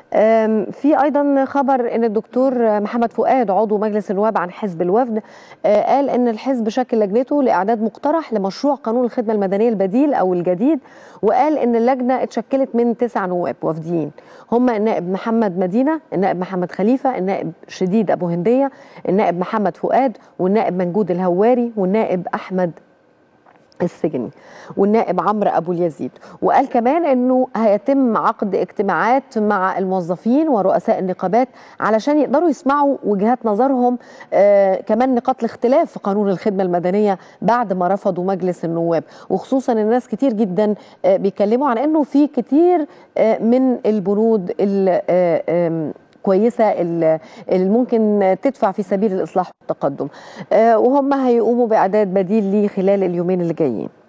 أم، في ايضا خبر ان الدكتور محمد فؤاد عضو مجلس النواب عن حزب الوفد آه، قال ان الحزب شكل لجنته لاعداد مقترح لمشروع قانون الخدمه المدنيه البديل او الجديد وقال ان اللجنه اتشكلت من تسع نواب وفديين هم النائب محمد مدينه النائب محمد خليفه النائب شديد ابو هنديه النائب محمد فؤاد والنائب منجود الهواري والنائب احمد السجني والنائب عمرو ابو اليزيد وقال كمان انه هيتم عقد اجتماعات مع الموظفين ورؤساء النقابات علشان يقدروا يسمعوا وجهات نظرهم آه كمان نقاط الاختلاف في قانون الخدمه المدنيه بعد ما رفضوا مجلس النواب وخصوصا الناس كتير جدا آه بيتكلموا عن انه في كتير آه من البنود ال- آه آم كويسه اللي اللي ممكن تدفع في سبيل الاصلاح والتقدم آه، وهم هيقوموا باعداد بديل ليه خلال اليومين اللي جايين